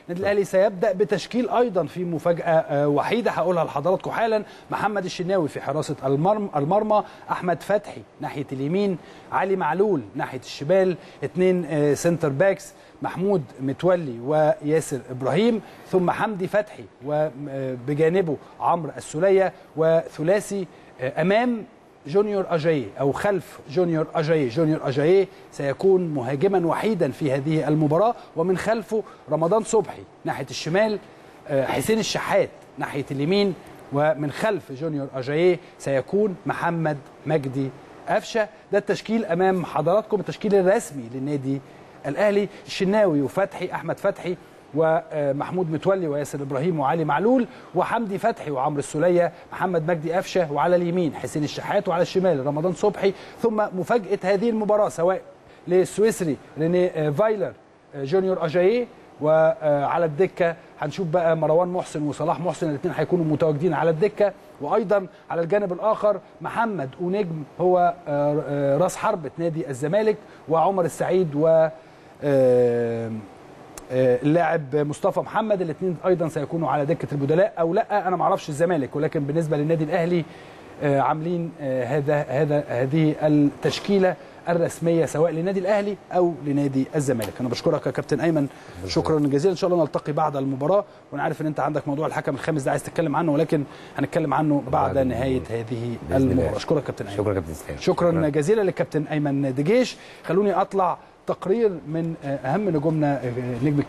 النادي الاهلي سيبدا بتشكيل ايضا في مفاجاه آه، وحيده هقولها لحضراتكم حالا محمد الشناوي في حراسه المرم المرمى احمد فتحي ناحيه اليمين علي معلول ناحيه الشمال اثنين آه، سنتر باكس محمود متولي وياسر ابراهيم ثم حمدي فتحي وبجانبه عمرو السوليه وثلاثي آه، امام جونيور اجاي او خلف جونيور اجاي جونيور اجاي سيكون مهاجما وحيدا في هذه المباراه ومن خلفه رمضان صبحي ناحيه الشمال آه، حسين الشحات ناحيه اليمين ومن خلف جونيور اجاي سيكون محمد مجدي قفشه ده التشكيل امام حضراتكم التشكيل الرسمي للنادي الاهلي الشناوي وفتحي احمد فتحي ومحمود متولي وياسر ابراهيم وعلي معلول وحمدي فتحي وعمرو السوليه محمد مجدي قفشه وعلى اليمين حسين الشحات وعلى الشمال رمضان صبحي ثم مفاجاه هذه المباراه سواء للسويسري ريني فايلر جونيور اجاييه وعلى الدكه هنشوف بقى مروان محسن وصلاح محسن الاثنين هيكونوا متواجدين على الدكه وايضا على الجانب الاخر محمد ونجم هو آه، آه، راس حربه نادي الزمالك وعمر السعيد و آه، آه، اللاعب مصطفى محمد الاثنين ايضا سيكونوا على دكه البدلاء او لا انا ما اعرفش الزمالك ولكن بالنسبه للنادي الاهلي آه، عاملين آه، هذا هذا هذه التشكيله الرسميه سواء للنادي الاهلي او لنادي الزمالك انا بشكرك يا كابتن ايمن شكرا جزيلا ان شاء الله نلتقي بعد المباراه وانا عارف ان انت عندك موضوع الحكم الخامس ده عايز تتكلم عنه ولكن هنتكلم عنه بعد بعد نهايه المباراة. هذه بإذن الله. المباراه اشكرك كابتن ايمن شكرا كابتن اسلام شكرا جزيلا للكابتن ايمن دجيش خلوني اطلع تقرير من آه، اهم نجومنا آه، نجم